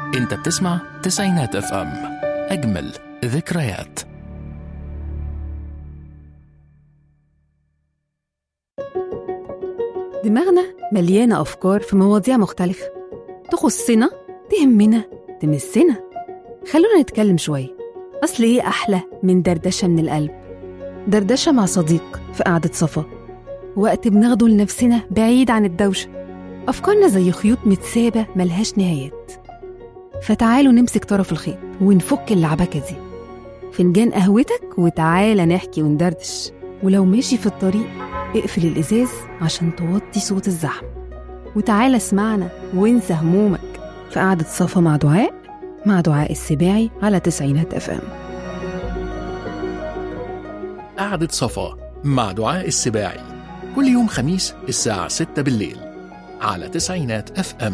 انت بتسمع تسعينات اف ام اجمل ذكريات دماغنا مليانة أفكار في مواضيع مختلفة تخصنا تهمنا تمسنا خلونا نتكلم شوية أصل إيه أحلى من دردشة من القلب دردشة مع صديق في قعدة صفا وقت بناخده لنفسنا بعيد عن الدوشة أفكارنا زي خيوط متسابة ملهاش نهايات فتعالوا نمسك طرف الخيط ونفك اللعبكة دي فنجان قهوتك وتعالى نحكي وندردش ولو ماشي في الطريق اقفل الإزاز عشان توطي صوت الزحمة وتعالى اسمعنا وانسى همومك في قعدة صفا مع دعاء مع دعاء السباعي على تسعينات اف ام قعدة صفا مع دعاء السباعي كل يوم خميس الساعة 6 بالليل على تسعينات اف ام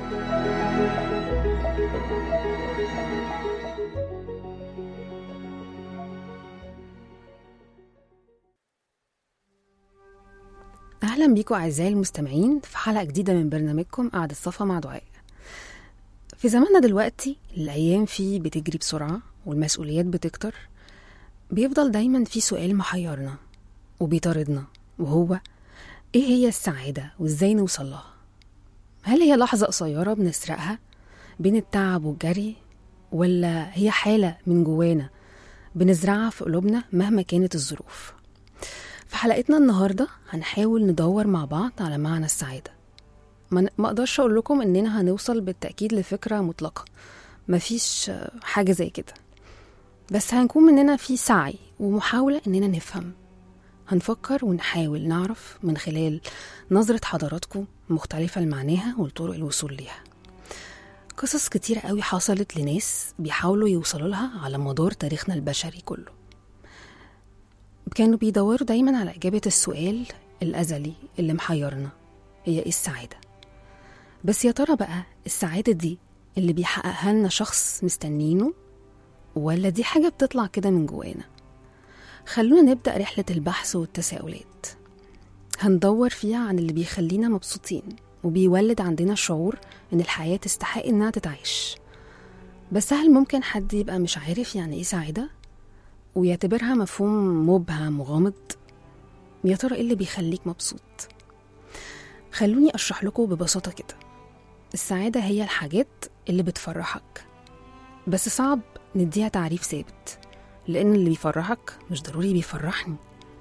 أهلا بيكم أعزائي المستمعين في حلقة جديدة من برنامجكم قعدة صفا مع دعاء في زماننا دلوقتي الأيام فيه بتجري بسرعة والمسؤوليات بتكتر بيفضل دايما في سؤال محيرنا وبيطاردنا وهو إيه هي السعادة وإزاي نوصل لها هل هي لحظة قصيرة بنسرقها بين التعب والجري ولا هي حالة من جوانا بنزرعها في قلوبنا مهما كانت الظروف في حلقتنا النهاردة هنحاول ندور مع بعض على معنى السعادة ما ما اقدرش اقول لكم اننا هنوصل بالتأكيد لفكرة مطلقة مفيش آه، حاجة زي كده بس هنكون مننا في سعي ومحاولة اننا نفهم هنفكر ونحاول نعرف من خلال نظرة حضراتكم مختلفة لمعناها والطرق الوصول ليها قصص كتير قوي حصلت لناس بيحاولوا يوصلوا لها على مدار تاريخنا البشري كله كانوا بيدوروا دايما على إجابة السؤال الأزلي اللي محيرنا هي إيه السعادة بس يا ترى بقى السعادة دي اللي بيحققها لنا شخص مستنينه ولا دي حاجة بتطلع كده من جوانا خلونا نبدأ رحلة البحث والتساؤلات هندور فيها عن اللي بيخلينا مبسوطين وبيولد عندنا شعور إن الحياة تستحق إنها تتعيش بس هل ممكن حد يبقى مش عارف يعني إيه سعادة؟ ويعتبرها مفهوم مبهم وغامض يا ترى ايه اللي بيخليك مبسوط خلوني اشرح لكم ببساطه كده السعاده هي الحاجات اللي بتفرحك بس صعب نديها تعريف ثابت لان اللي بيفرحك مش ضروري بيفرحني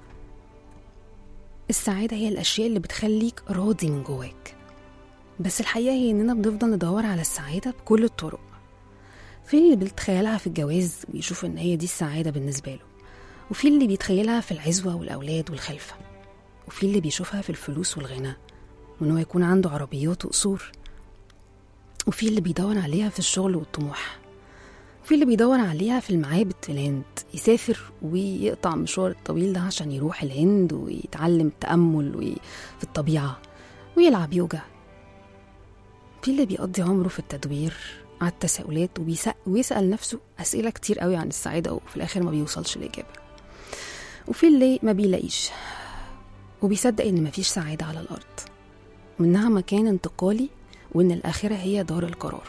السعاده هي الاشياء اللي بتخليك راضي من جواك بس الحقيقه هي اننا بنفضل ندور على السعاده بكل الطرق في اللي بيتخيلها في الجواز ويشوف ان هي دي السعاده بالنسبه له وفي اللي بيتخيلها في العزوه والاولاد والخلفه وفي اللي بيشوفها في الفلوس والغنى وان هو يكون عنده عربيات وقصور وفي اللي بيدور عليها في الشغل والطموح وفي اللي بيدور عليها في المعابد في الهند يسافر ويقطع مشوار الطويل ده عشان يروح الهند ويتعلم التأمل وي- في الطبيعة ويلعب يوجا في اللي بيقضي عمره في التدوير على التساؤلات وبيسأل ويسأل نفسه أسئلة كتير قوي عن السعادة وفي الآخر ما بيوصلش لإجابة وفي اللي ما بيلاقيش وبيصدق إن مفيش سعادة على الأرض وإنها مكان انتقالي وإن الآخرة هي دار القرار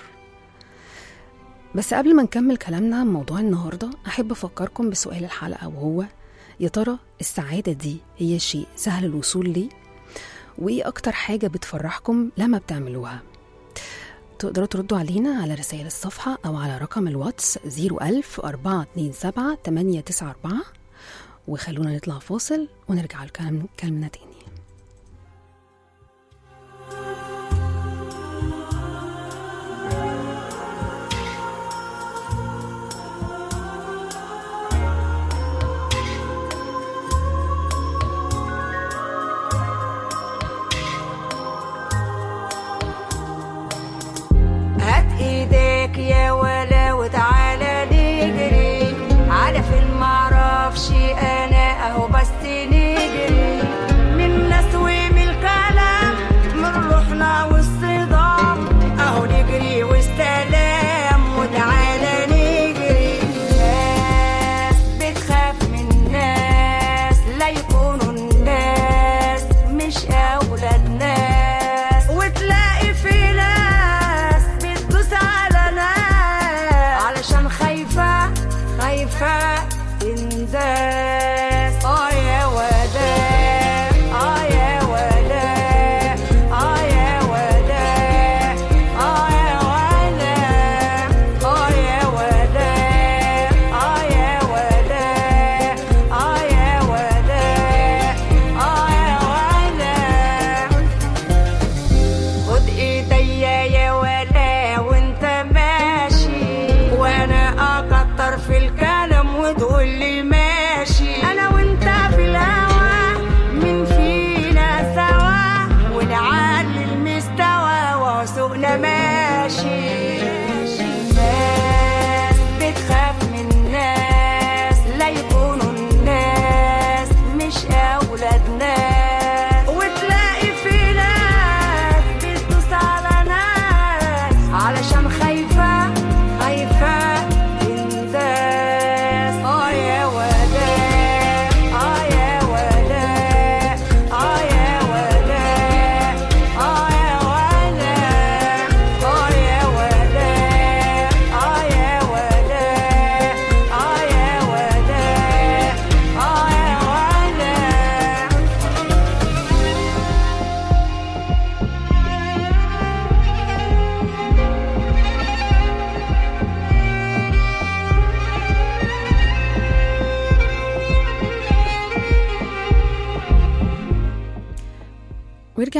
بس قبل ما نكمل كلامنا عن موضوع النهاردة أحب أفكركم بسؤال الحلقة وهو يا ترى السعادة دي هي شيء سهل الوصول ليه؟ وإيه أكتر حاجة بتفرحكم لما بتعملوها؟ تقدروا تردوا علينا على رسائل الصفحة أو على رقم الواتس 01000 427 894 وخلونا نطلع فاصل ونرجع لكلام- كلامنا تاني هات ايديك يا ولا وتعالى نجري على فين معرفش انا اهو بس نجري من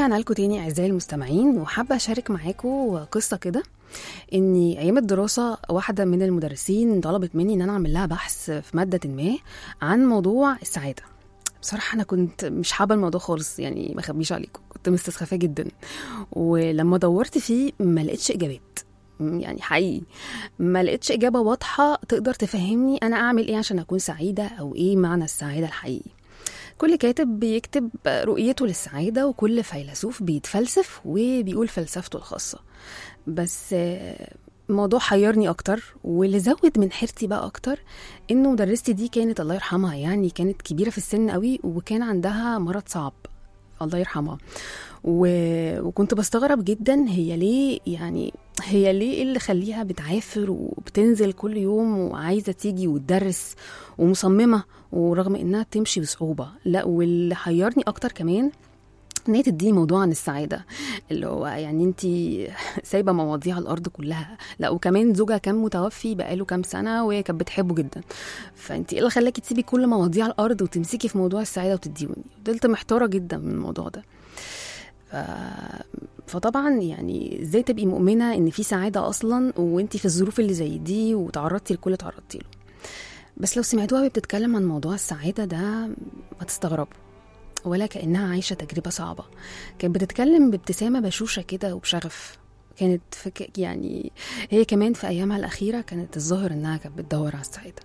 ورجعنا لكم تاني اعزائي المستمعين وحابه اشارك معاكم قصه كده اني ايام الدراسه واحده من المدرسين طلبت مني ان انا اعمل لها بحث في ماده ما عن موضوع السعاده بصراحه انا كنت مش حابه الموضوع خالص يعني ما اخبيش عليكم كنت مستسخفاه جدا ولما دورت فيه ما لقيتش اجابات يعني حقيقي ما لقيتش اجابه واضحه تقدر تفهمني انا اعمل ايه عشان اكون سعيده او ايه معنى السعاده الحقيقي كل كاتب بيكتب رؤيته للسعادة وكل فيلسوف بيتفلسف وبيقول فلسفته الخاصة بس آه، الموضوع حيرني أكتر واللي زود من حيرتي بقى أكتر إنه مدرستي دي كانت الله يرحمها يعني كانت كبيرة في السن قوي وكان عندها مرض صعب الله يرحمها و... وكنت بستغرب جدا هي ليه يعني هي ليه إيه اللي خليها بتعافر وبتنزل كل يوم وعايزه تيجي وتدرس ومصممه ورغم انها بتمشي بصعوبه لا واللي حيرني اكتر كمان ان هي تديني موضوع عن السعاده اللي هو يعني انت سايبه مواضيع الارض كلها لا وكمان زوجها كان متوفي بقاله كام سنه وهي كانت بتحبه جدا فانت ايه اللي خلاكي تسيبي كل مواضيع الارض وتمسكي في موضوع السعاده وتديوني فضلت محتاره جدا من الموضوع ده ف... فطبعا يعني ازاي تبقي مؤمنه ان في سعاده اصلا وانت في الظروف اللي زي دي وتعرضتي لكل اللي تعرضتي له بس لو سمعتوها وهي بتتكلم عن موضوع السعاده ده هتستغربوا ولا كانها عايشه تجربه صعبه كانت بتتكلم بابتسامه بشوشه كده وبشغف كانت فك... يعني هي كمان في ايامها الاخيره كانت الظاهر انها كانت بتدور على السعاده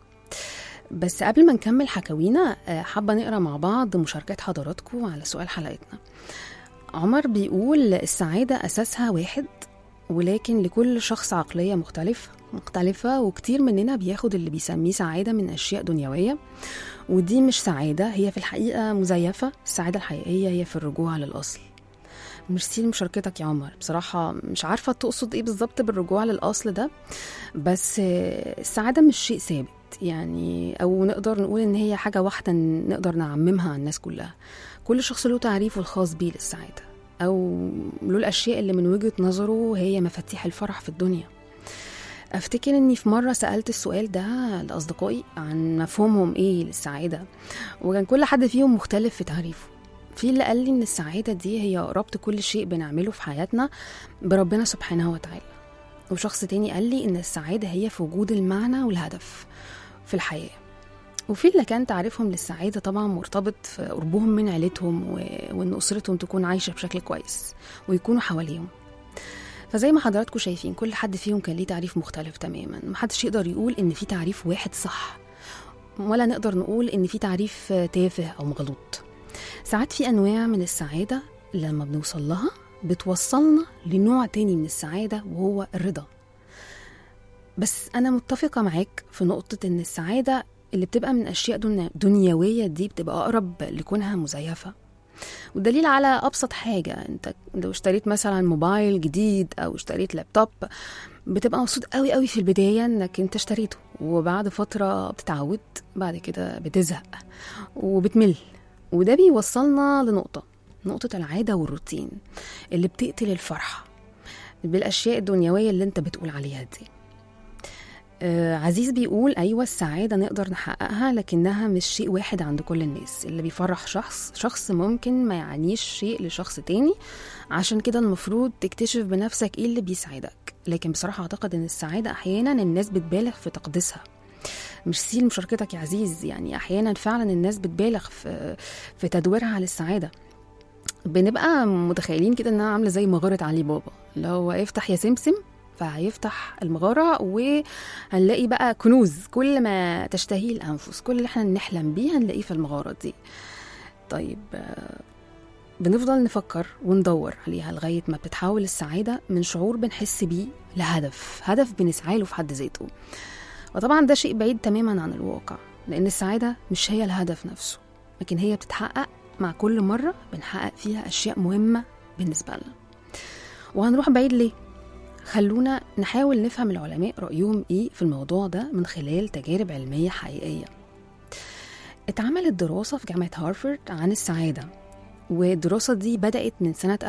بس قبل ما نكمل حكاوينا آه، حابه نقرا مع بعض مشاركات حضراتكم على سؤال حلقتنا عمر بيقول السعادة أساسها واحد ولكن لكل شخص عقلية مختلفة مختلفة وكتير مننا بياخد اللي بيسميه سعادة من أشياء دنيوية ودي مش سعادة هي في الحقيقة مزيفة السعادة الحقيقية هي في الرجوع للأصل ميرسي لمشاركتك يا عمر بصراحة مش عارفة تقصد ايه بالظبط بالرجوع للأصل ده بس آه، السعادة مش شيء ثابت يعني أو نقدر نقول إن هي حاجة واحدة نقدر نعممها على الناس كلها كل شخص له تعريفه الخاص بيه للسعادة أو له الأشياء اللي من وجهة نظره هي مفاتيح الفرح في الدنيا أفتكر إني في مرة سألت السؤال ده لأصدقائي عن مفهومهم إيه للسعادة وكان كل حد فيهم مختلف في تعريفه في اللي قال لي إن السعادة دي هي ربط كل شيء بنعمله في حياتنا بربنا سبحانه وتعالى وشخص تاني قال لي إن السعادة هي في وجود المعنى والهدف في الحياة وفي اللي كان تعريفهم للسعادة طبعا مرتبط في قربهم من عيلتهم و... وإن أسرتهم تكون عايشة بشكل كويس ويكونوا حواليهم فزي ما حضراتكم شايفين كل حد فيهم كان ليه تعريف مختلف تماما محدش يقدر يقول إن في تعريف واحد صح ولا نقدر نقول إن في تعريف تافه أو مغلوط ساعات في أنواع من السعادة لما بنوصل لها بتوصلنا لنوع تاني من السعادة وهو الرضا بس أنا متفقة معاك في نقطة إن السعادة اللي بتبقى من أشياء دنيا- دنيوية دي بتبقى أقرب لكونها مزيفة والدليل على أبسط حاجة أنت لو اشتريت مثلا موبايل جديد أو اشتريت لابتوب بتبقى مبسوط قوي قوي في البداية إنك أنت اشتريته وبعد فترة بتتعود بعد كده بتزهق وبتمل وده بيوصلنا لنقطة نقطة العادة والروتين اللي بتقتل الفرحة بالأشياء الدنيوية اللي أنت بتقول عليها دي آه، عزيز بيقول أيوة السعادة نقدر نحققها لكنها مش شيء واحد عند كل الناس اللي بيفرح شخص شخص ممكن ما يعنيش شيء لشخص تاني عشان كده المفروض تكتشف بنفسك ايه اللي بيسعدك لكن بصراحة أعتقد إن السعادة أحيانا الناس بتبالغ في تقديسها مش سيل مشاركتك يا عزيز يعني أحيانا فعلا الناس بتبالغ في في تدويرها على السعادة بنبقى متخيلين كده انها عامله زي مغاره علي بابا اللي هو افتح يا سمسم فهيفتح المغاره وهنلاقي بقى كنوز كل ما تشتهيه الانفس كل اللي احنا نحلم بيه هنلاقيه في المغاره دي طيب آه، بنفضل نفكر وندور عليها لغايه ما بتتحول السعاده من شعور بنحس بيه لهدف هدف بنسعى له في حد ذاته وطبعا ده شيء بعيد تماما عن الواقع لان السعاده مش هي الهدف نفسه لكن هي بتتحقق مع كل مرة بنحقق فيها أشياء مهمة بالنسبة لنا وهنروح بعيد ليه؟ خلونا نحاول نفهم العلماء رأيهم إيه في الموضوع ده من خلال تجارب علمية حقيقية اتعملت دراسة في جامعة هارفارد عن السعادة والدراسة دي بدأت من سنة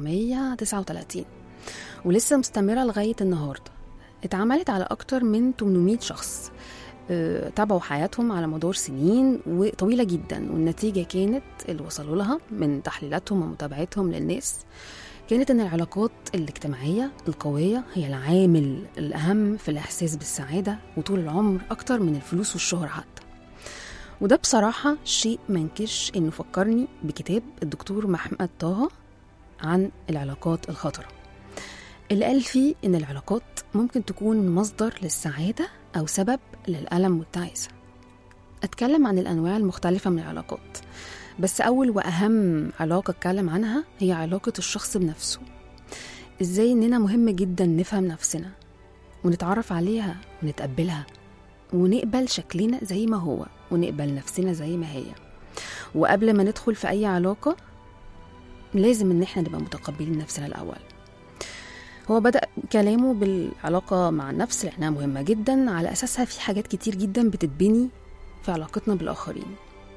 1939 ولسه مستمرة لغاية النهاردة اتعملت على أكتر من 800 شخص آه، تابعوا حياتهم على مدار سنين وطويلة جدا والنتيجة كانت اللي وصلوا لها من تحليلاتهم ومتابعتهم للناس كانت إن العلاقات الاجتماعية القوية هي العامل الأهم في الإحساس بالسعادة وطول العمر أكتر من الفلوس والشهرة حتى وده بصراحة شيء منكرش إنه فكرني بكتاب الدكتور محمد طه عن العلاقات الخطرة اللي قال فيه إن العلاقات ممكن تكون مصدر للسعادة أو سبب للألم والتعاسة أتكلم عن الأنواع المختلفة من العلاقات بس أول وأهم علاقة أتكلم عنها هي علاقة الشخص بنفسه إزاي إننا مهم جدا نفهم نفسنا ونتعرف عليها ونتقبلها ونقبل شكلنا زي ما هو ونقبل نفسنا زي ما هي وقبل ما ندخل في أي علاقة لازم إن احنا نبقى متقبلين نفسنا الأول هو بدأ كلامه بالعلاقة مع النفس لأنها مهمة جدا على أساسها في حاجات كتير جدا بتتبني في علاقتنا بالآخرين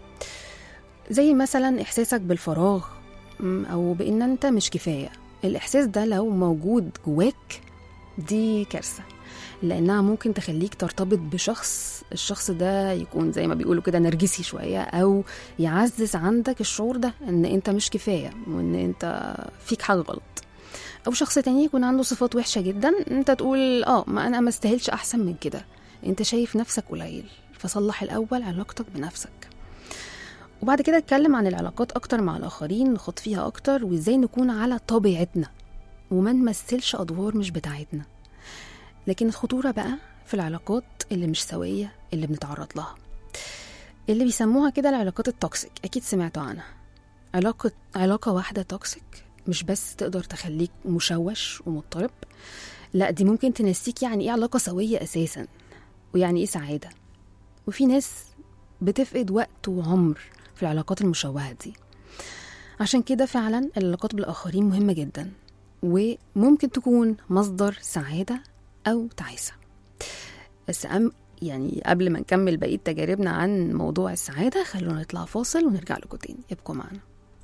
زي مثلا إحساسك بالفراغ م، أو بإن أنت مش كفاية الإحساس ده لو موجود جواك دي كارثة لأنها ممكن تخليك ترتبط بشخص الشخص ده يكون زي ما بيقولوا كده نرجسي شوية أو يعزز عندك الشعور ده إن أنت مش كفاية وإن أنت فيك حاجة غلط او شخص تاني يكون عنده صفات وحشه جدا انت تقول اه ما انا ما استاهلش احسن من كده انت شايف نفسك قليل فصلح الاول علاقتك بنفسك وبعد كده اتكلم عن العلاقات اكتر مع الاخرين نخوض فيها اكتر وازاي نكون على طبيعتنا وما نمثلش ادوار مش بتاعتنا لكن الخطوره بقى في العلاقات اللي مش سويه اللي بنتعرض لها اللي بيسموها كده العلاقات التوكسيك اكيد سمعتوا عنها علاقه علاقه واحده توكسيك مش بس تقدر تخليك مشوش ومضطرب لا دي ممكن تنسيك يعني ايه علاقة سوية أساسا ويعني ايه سعادة وفي ناس بتفقد وقت وعمر في العلاقات المشوهة دي عشان كده فعلا العلاقات بالآخرين مهمة جدا وممكن تكون مصدر سعادة أو تعاسة بس أم يعني قبل ما نكمل بقية تجاربنا عن موضوع السعادة خلونا نطلع فاصل ونرجع لكم تاني ابقوا معنا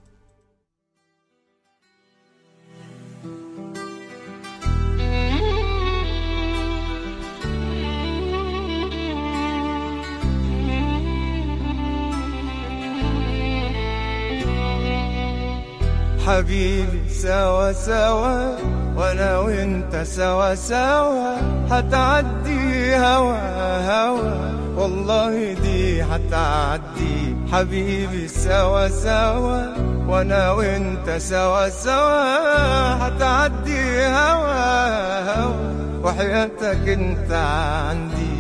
حبيبي سوا سوا وانا وانت سوا سوا هتعدي هوا هوا والله دي هتعدي حبيبي سوا سوا وانا وانت سوا سوا هتعدي هوا هوا وحياتك انت عندي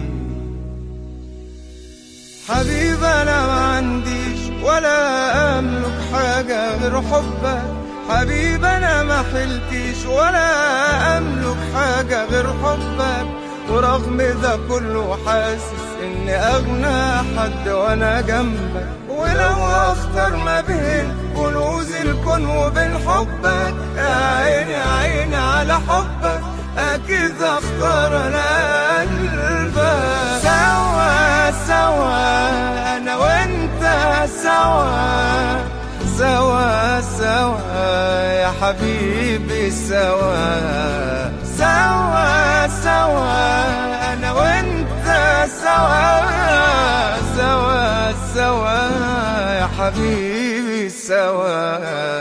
حبيب انا ما عنديش ولا املك حاجة غير حبك حبيب انا ما حلتيش ولا املك حاجة غير حبك ورغم ده كله حاسس اني اغنى حد وانا جنبك ولو اختار ما بين كنوز الكون وبين حبك يا عيني يا عيني على حبك اكيد اختار انا قلبك سوا سوا انا وانت سوا سوا سوا يا حبيبي سوا سوا سوا انا وانت سوا سوا سوا يا حبيبي سوا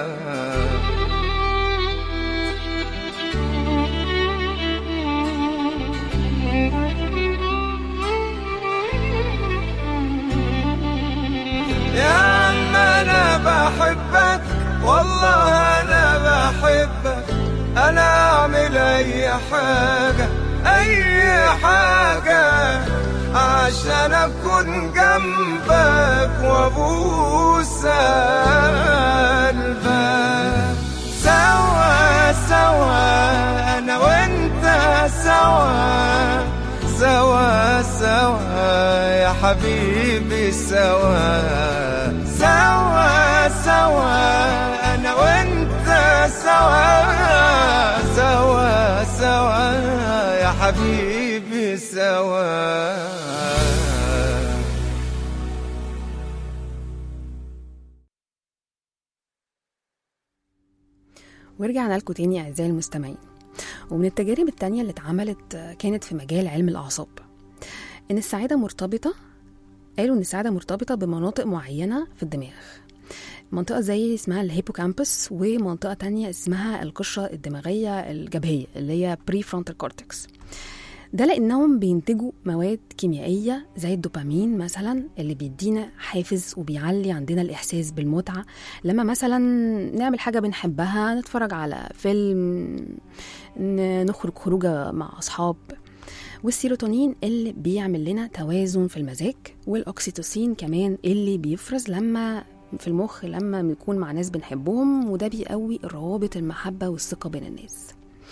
يا عم انا بحبك والله انا بحبك انا اعمل اي حاجة اي حاجة عشان اكون جنبك وابوس قلبك سوا سوا انا وانت سوا سوا سوا يا حبيبي سوا سوا سوا انا وانت سوا سوا سوا يا حبيبي سوا ورجعنا لكم تاني أعزائي المستمعين ومن التجارب التانية اللي اتعملت آه، كانت في مجال علم الأعصاب إن السعادة مرتبطة قالوا إن السعادة مرتبطة بمناطق معينة في الدماغ منطقة زي اسمها الهيبوكامبس ومنطقة تانية اسمها القشرة الدماغية الجبهية اللي هي بري فرونتال كورتكس ده لأنهم بينتجوا مواد كيميائية زي الدوبامين مثلا اللي بيدينا حافز وبيعلي عندنا الإحساس بالمتعة لما مثلا نعمل حاجة بنحبها نتفرج على فيلم ن- نخرج خروجة مع أصحاب والسيروتونين اللي بيعمل لنا توازن في المزاج والأكسيتوسين كمان اللي بيفرز لما في المخ لما بنكون مع ناس بنحبهم وده بيقوي روابط المحبة والثقة بين الناس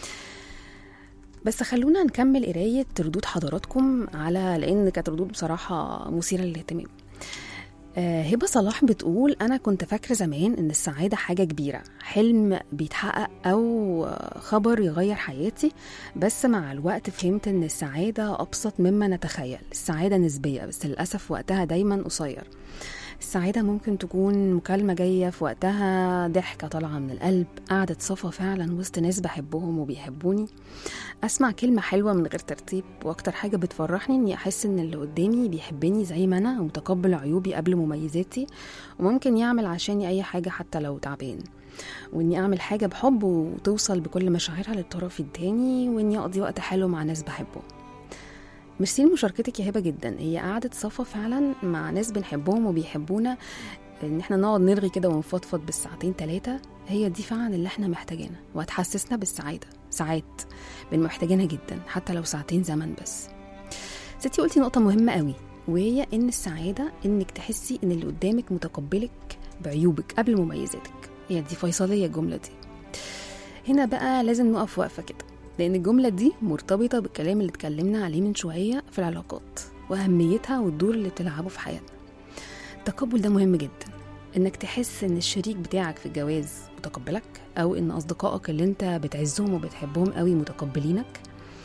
بس خلونا نكمل قراية ردود حضراتكم على لأن كانت ردود بصراحة مثيرة للاهتمام آه، هبة صلاح بتقول أنا كنت فاكرة زمان إن السعادة حاجة كبيرة حلم بيتحقق أو آه، خبر يغير حياتي بس مع الوقت فهمت إن السعادة أبسط مما نتخيل السعادة نسبية بس للأسف وقتها دايما قصير السعادة ممكن تكون مكالمة جاية في وقتها ضحكة طالعة من القلب قعدة صفا فعلا وسط ناس بحبهم وبيحبوني أسمع كلمة حلوة من غير ترتيب وأكتر حاجة بتفرحني إني أحس إن اللي قدامي بيحبني زي ما أنا ومتقبل عيوبي قبل مميزاتي وممكن يعمل عشاني أي حاجة حتى لو تعبان وإني أعمل حاجة بحب وتوصل بكل مشاعرها للطرف التاني وإني أقضي وقت حلو مع ناس بحبه ميرسي لمشاركتك يا هبه جدا هي قعده صفا فعلا مع ناس بنحبهم وبيحبونا ان احنا نقعد نرغي كده ونفضفض بالساعتين ثلاثه هي دي فعلا اللي احنا محتاجينها وهتحسسنا بالسعاده ساعات بنبقى محتاجينها جدا حتى لو ساعتين زمن بس ستي قلتي نقطه مهمه قوي وهي ان السعاده انك تحسي ان اللي قدامك متقبلك بعيوبك قبل مميزاتك هي دي فيصليه الجمله دي هنا بقى لازم نقف وقفه كده لأن الجملة دي مرتبطة بالكلام اللي اتكلمنا عليه من شوية في العلاقات وأهميتها والدور اللي بتلعبه في حياتنا التقبل ده مهم جدا إنك تحس إن الشريك بتاعك في الجواز متقبلك أو إن أصدقائك اللي أنت بتعزهم وبتحبهم قوي متقبلينك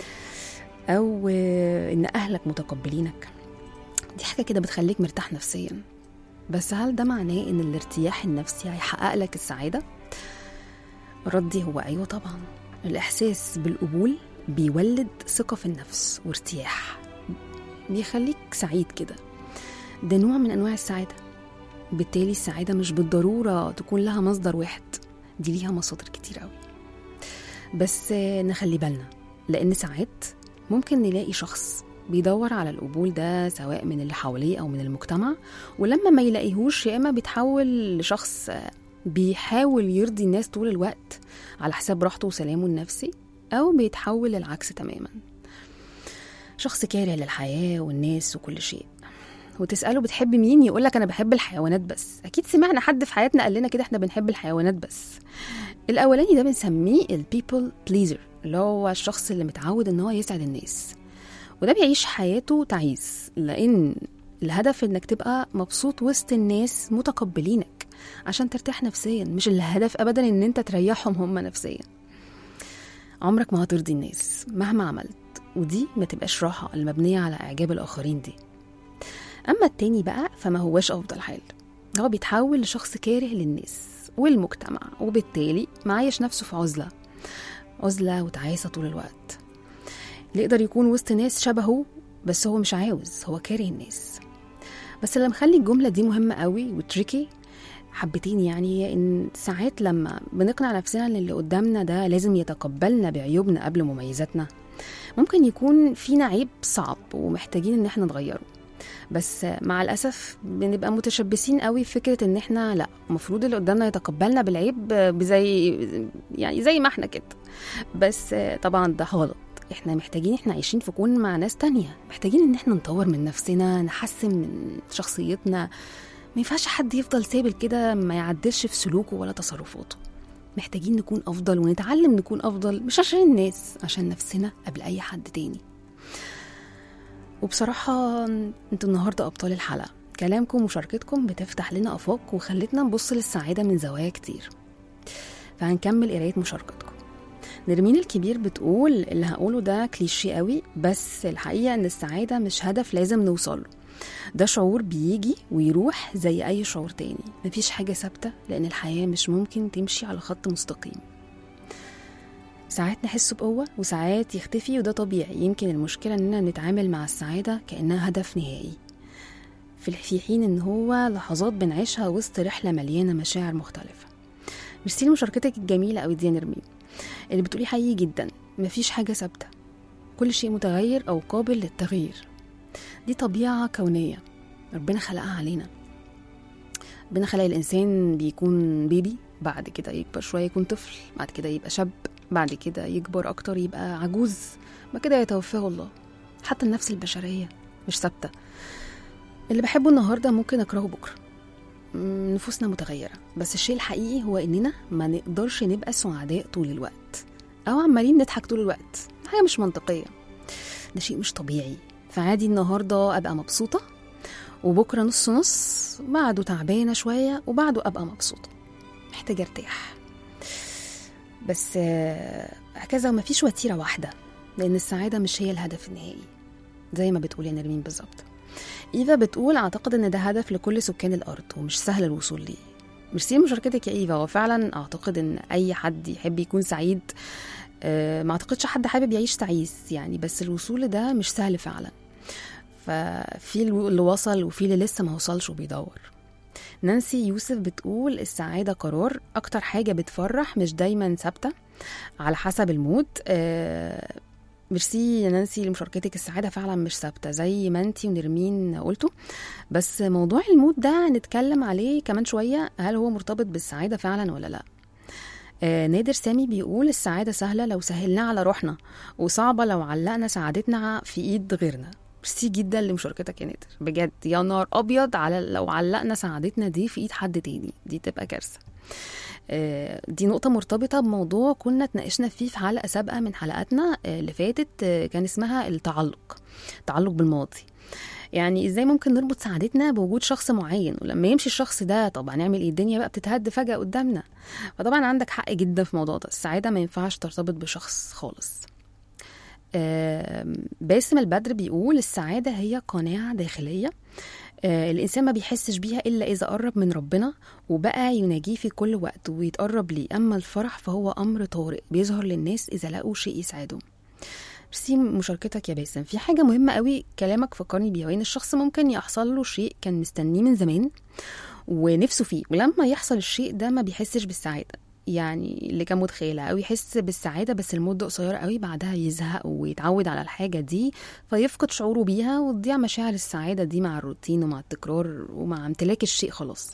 أو آه، إن أهلك متقبلينك دي حاجة كده بتخليك مرتاح نفسيا بس هل ده معناه إن الارتياح النفسي هيحقق لك السعادة؟ ردي هو أيوة طبعا الإحساس بالقبول بيولد ثقة في النفس وارتياح بيخليك سعيد كده ده نوع من أنواع السعادة بالتالي السعادة مش بالضرورة تكون لها مصدر واحد دي ليها مصادر كتير قوي بس آه، نخلي بالنا لأن ساعات ممكن نلاقي شخص بيدور على القبول ده سواء من اللي حواليه أو من المجتمع ولما ما يلاقيهوش يا إما بيتحول لشخص آه، بيحاول يرضي الناس طول الوقت على حساب راحته وسلامه النفسي أو بيتحول للعكس تماما شخص كاره للحياة والناس وكل شيء وتسأله بتحب مين يقولك أنا بحب الحيوانات بس أكيد سمعنا حد في حياتنا قال لنا كده إحنا بنحب الحيوانات بس الأولاني ده بنسميه البيبل بليزر اللي هو الشخص اللي متعود إن هو يسعد الناس وده بيعيش حياته تعيس لأن الهدف إنك تبقى مبسوط وسط الناس متقبلينك عشان ترتاح نفسيا مش الهدف ابدا ان انت تريحهم هم نفسيا عمرك ما هترضي الناس مهما عملت ودي ما تبقاش راحة المبنية على إعجاب الآخرين دي أما التاني بقى فما هواش أفضل حال هو بيتحول لشخص كاره للناس والمجتمع وبالتالي معايش نفسه في عزلة عزلة وتعاسة طول الوقت اللي يقدر يكون وسط ناس شبهه بس هو مش عاوز هو كاره الناس بس اللي مخلي الجملة دي مهمة قوي وتريكي حبتين يعني هي ان ساعات لما بنقنع نفسنا ان اللي قدامنا ده لازم يتقبلنا بعيوبنا قبل مميزاتنا ممكن يكون فينا عيب صعب ومحتاجين ان احنا نغيره بس مع الاسف بنبقى متشبثين قوي في فكره ان احنا لا المفروض اللي قدامنا يتقبلنا بالعيب بزي يعني زي ما احنا كده بس طبعا ده غلط احنا محتاجين احنا عايشين في كون مع ناس تانية محتاجين ان احنا نطور من نفسنا نحسن من شخصيتنا ما ينفعش حد يفضل سابل كده ما يعدلش في سلوكه ولا تصرفاته محتاجين نكون افضل ونتعلم نكون افضل مش عشان الناس عشان نفسنا قبل اي حد تاني وبصراحة انتوا النهاردة أبطال الحلقة كلامكم ومشاركتكم بتفتح لنا آفاق وخلتنا نبص للسعادة من زوايا كتير فهنكمل قراية مشاركتكم نرمين الكبير بتقول اللي هقوله ده كليشيه قوي بس الحقيقة ان السعادة مش هدف لازم نوصله ده شعور بيجي ويروح زي أي شعور تاني مفيش حاجة ثابتة لأن الحياة مش ممكن تمشي على خط مستقيم ساعات نحسه بقوة وساعات يختفي وده طبيعي يمكن المشكلة إننا نتعامل مع السعادة كأنها هدف نهائي في في حين إن هو لحظات بنعيشها وسط رحلة مليانة مشاعر مختلفة ميرسي لمشاركتك الجميلة أوي دي نرمين اللي بتقولي حقيقي جدا مفيش حاجة ثابتة كل شيء متغير أو قابل للتغيير دي طبيعة كونية ربنا خلقها علينا ربنا خلق الإنسان بيكون بيبي بعد كده يكبر شوية يكون طفل بعد كده يبقى شاب بعد كده يكبر أكتر يبقى عجوز بعد كده يتوفاه الله حتى النفس البشرية مش ثابتة اللي بحبه النهاردة ممكن أكرهه بكرة مم، نفوسنا متغيرة بس الشيء الحقيقي هو إننا ما نقدرش نبقى سعداء طول الوقت أو عمالين نضحك طول الوقت حاجة مش منطقية ده شيء مش طبيعي فعادي النهاردة أبقى مبسوطة وبكرة نص نص بعده تعبانة شوية وبعده أبقى مبسوطة محتاجة ارتاح بس آه، هكذا مفيش وتيرة واحدة لأن السعادة مش هي الهدف النهائي زي ما بتقول يا نرمين بالظبط إيفا بتقول أعتقد إن ده هدف لكل سكان الأرض ومش سهل الوصول ليه ميرسي مشاركتك يا إيفا وفعلا أعتقد إن أي حد يحب يكون سعيد آه، ما أعتقدش حد حابب يعيش تعيس يعني بس الوصول لده مش سهل فعلا ففي اللي وصل وفي اللي لسه ما وصلش وبيدور نانسي يوسف بتقول السعادة قرار أكتر حاجة بتفرح مش دايما ثابتة على حسب المود آه، ميرسي يا نانسي لمشاركتك السعادة فعلا مش ثابتة زي ما انتي ونرمين قلتوا بس موضوع المود ده هنتكلم عليه كمان شوية هل هو مرتبط بالسعادة فعلا ولا لا آه نادر سامي بيقول السعادة سهلة لو سهلناها على روحنا وصعبة لو علقنا سعادتنا في ايد غيرنا ميرسي جدا لمشاركتك يا نادر بجد يا نار ابيض على لو علقنا سعادتنا دي في ايد حد تاني دي تبقى كارثه آه، دي نقطة مرتبطة بموضوع كنا اتناقشنا فيه في حلقة سابقة من حلقاتنا آه، اللي فاتت آه، كان اسمها التعلق تعلق بالماضي يعني ازاي ممكن نربط سعادتنا بوجود شخص معين ولما يمشي الشخص ده طب هنعمل ايه الدنيا بقى بتتهد فجأة قدامنا فطبعا عندك حق جدا في الموضوع ده السعادة ما ينفعش ترتبط بشخص خالص آم، باسم البدر بيقول السعادة هي قناعة داخلية آه، الإنسان ما بيحسش بيها إلا إذا قرب من ربنا وبقى يناجيه في كل وقت ويتقرب ليه أما الفرح فهو أمر طارئ بيظهر للناس إذا لقوا شيء يسعدهم ميرسي مشاركتك يا باسم في حاجة مهمة قوي كلامك فكرني بيها وإن الشخص ممكن يحصل له شيء كان مستنيه من زمان ونفسه فيه ولما يحصل الشيء ده ما بيحسش بالسعادة يعني اللي كان متخيلها او يحس بالسعاده بس المده قصيره قوي بعدها يزهق ويتعود على الحاجه دي فيفقد شعوره بيها وتضيع مشاعر السعاده دي مع الروتين ومع التكرار ومع امتلاك الشيء خلاص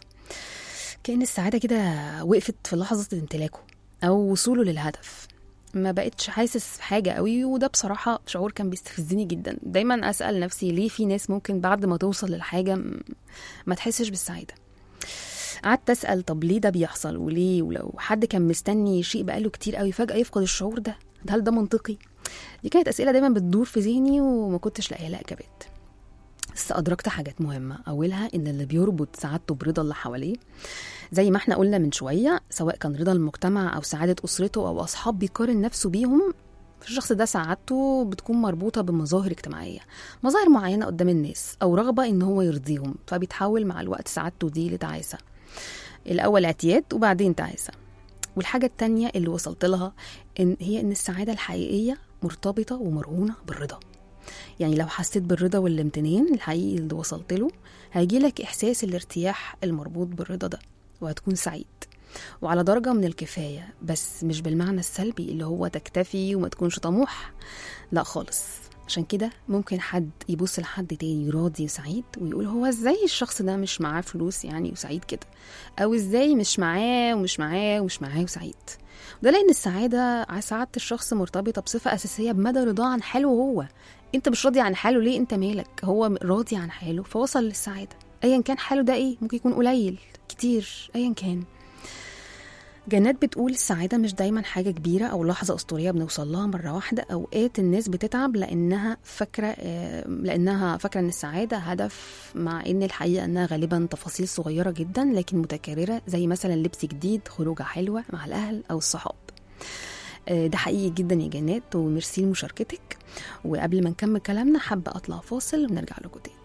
كأن السعاده كده وقفت في لحظه امتلاكه او وصوله للهدف ما بقتش حاسس بحاجه قوي وده بصراحه شعور كان بيستفزني جدا دايما اسال نفسي ليه في ناس ممكن بعد ما توصل للحاجه م- ما تحسش بالسعاده قعدت اسال طب ليه ده بيحصل وليه ولو حد كان مستني شيء بقاله كتير قوي فجاه يفقد الشعور ده هل ده منطقي دي كانت اسئله دايما بتدور في ذهني وما كنتش لاقيه لها اجابات بس ادركت حاجات مهمه اولها ان اللي بيربط سعادته برضا اللي حواليه زي ما احنا قلنا من شويه سواء كان رضا المجتمع او سعاده اسرته او اصحاب بيقارن نفسه بيهم الشخص ده سعادته بتكون مربوطه بمظاهر اجتماعيه مظاهر معينه قدام الناس او رغبه ان هو يرضيهم فبيتحول مع الوقت سعادته دي لتعاسه الأول اعتياد وبعدين تعاسة والحاجة التانية اللي وصلت لها إن هي إن السعادة الحقيقية مرتبطة ومرهونة بالرضا يعني لو حسيت بالرضا والامتنان الحقيقي اللي وصلت له هيجيلك إحساس الارتياح المربوط بالرضا ده وهتكون سعيد وعلى درجة من الكفاية بس مش بالمعنى السلبي اللي هو تكتفي وما تكونش طموح لا خالص عشان كده ممكن حد يبص لحد تاني راضي وسعيد ويقول هو ازاي الشخص ده مش معاه فلوس يعني وسعيد كده او ازاي مش معاه ومش معاه ومش معاه وسعيد وده لان السعاده سعاده الشخص مرتبطه بصفه اساسيه بمدى رضاه عن حاله هو انت مش راضي عن حاله ليه انت مالك هو راضي عن حاله فوصل للسعاده ايا كان حاله ده ايه ممكن يكون قليل كتير ايا كان جنات بتقول السعادة مش دايما حاجة كبيرة أو لحظة أسطورية بنوصل لها مرة واحدة أوقات الناس بتتعب لأنها فاكرة آه، لأنها فاكرة إن السعادة هدف مع إن الحقيقة إنها غالبا تفاصيل صغيرة جدا لكن متكررة زي مثلا لبس جديد خروجة حلوة مع الأهل أو الصحاب آه، ده حقيقي جدا يا جنات وميرسي لمشاركتك وقبل ما نكمل كلامنا حابة أطلع فاصل ونرجع لكم تاني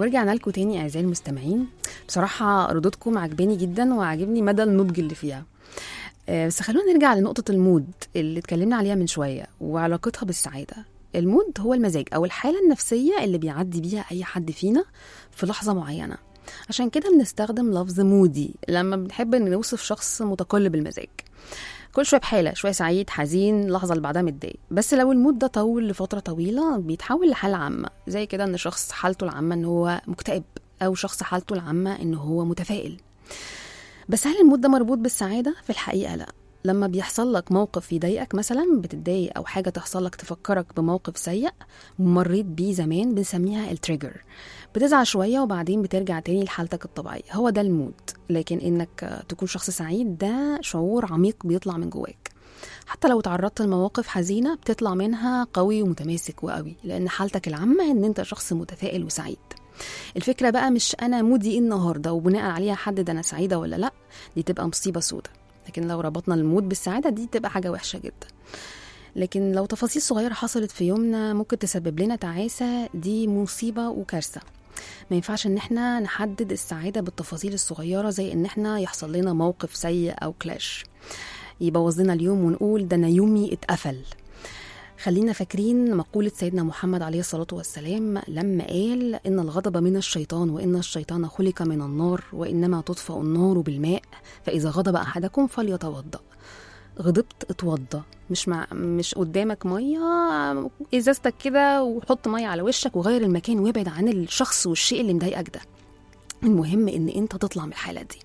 ورجعنا لكم تاني اعزائي المستمعين بصراحه ردودكم عجباني جدا وعجبني مدى النضج اللي فيها آه، بس خلونا نرجع لنقطه المود اللي اتكلمنا عليها من شويه وعلاقتها بالسعاده المود هو المزاج او الحاله النفسيه اللي بيعدي بيها اي حد فينا في لحظه معينه عشان كده بنستخدم لفظ مودي لما بنحب نوصف شخص متقلب المزاج كل شويه بحاله شويه سعيد حزين اللحظه اللي بعدها متضايق بس لو المود ده طول لفتره طويله بيتحول لحاله عامه زي كده ان شخص حالته العامه ان هو مكتئب او شخص حالته العامه ان هو متفائل بس هل المود ده مربوط بالسعاده في الحقيقه لا لما بيحصل لك موقف يضايقك مثلا بتتضايق او حاجه تحصل لك تفكرك بموقف سيء مريت بيه زمان بنسميها التريجر بتزعل شويه وبعدين بترجع تاني لحالتك الطبيعيه هو ده المود لكن انك تكون شخص سعيد ده شعور عميق بيطلع من جواك حتى لو تعرضت لمواقف حزينه بتطلع منها قوي ومتماسك وقوي لان حالتك العامه ان انت شخص متفائل وسعيد الفكره بقى مش انا مودي ايه النهارده وبناء عليها احدد انا سعيده ولا لا دي تبقى مصيبه سودة لكن لو ربطنا المود بالسعاده دي تبقى حاجه وحشه جدا لكن لو تفاصيل صغيره حصلت في يومنا ممكن تسبب لنا تعاسه دي مصيبه وكارثه ما ينفعش ان احنا نحدد السعاده بالتفاصيل الصغيره زي ان احنا يحصل لنا موقف سيء او كلاش يبوظ لنا اليوم ونقول ده انا يومي اتقفل خلينا فاكرين مقولة سيدنا محمد عليه الصلاة والسلام لما قال إن الغضب من الشيطان وإن الشيطان خلق من النار وإنما تطفأ النار بالماء فإذا غضب أحدكم فليتوضأ غضبت اتوضى مش مع مش قدامك ميه ازازتك كده وحط ميه على وشك وغير المكان وابعد عن الشخص والشيء اللي مضايقك ده المهم ان انت تطلع من الحاله دي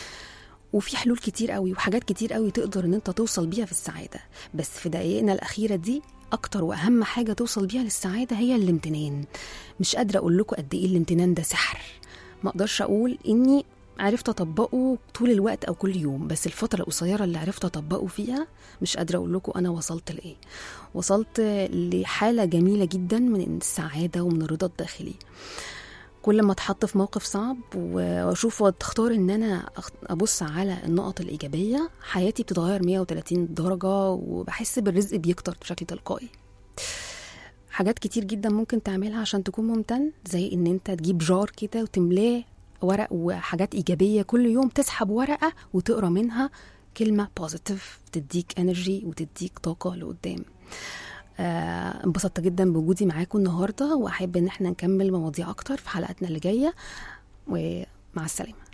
وفي حلول كتير قوي وحاجات كتير قوي تقدر ان انت توصل بيها في السعاده بس في دقايقنا الاخيره دي اكتر واهم حاجه توصل بيها للسعاده هي الامتنان مش قادره اقول لكم قد ايه الامتنان ده سحر ما اقدرش اقول اني عرفت اطبقه طول الوقت او كل يوم بس الفتره القصيره اللي عرفت اطبقه فيها مش قادره اقول لكم انا وصلت لايه وصلت لحاله جميله جدا من السعاده ومن الرضا الداخلي كل ما اتحط في موقف صعب واشوف وتختار ان انا أخ- ابص على النقط الايجابيه حياتي بتتغير 130 درجه وبحس بالرزق بيكتر بشكل تلقائي حاجات كتير جدا ممكن تعملها عشان تكون ممتن زي ان انت تجيب جار كده وتملاه ورق وحاجات ايجابيه كل يوم تسحب ورقه وتقرا منها كلمه بوزيتيف تديك انرجي وتديك طاقه لقدام آه، انبسطت جدا بوجودي معاكم النهارده واحب ان احنا نكمل مواضيع اكتر في حلقاتنا اللي جايه ومع السلامه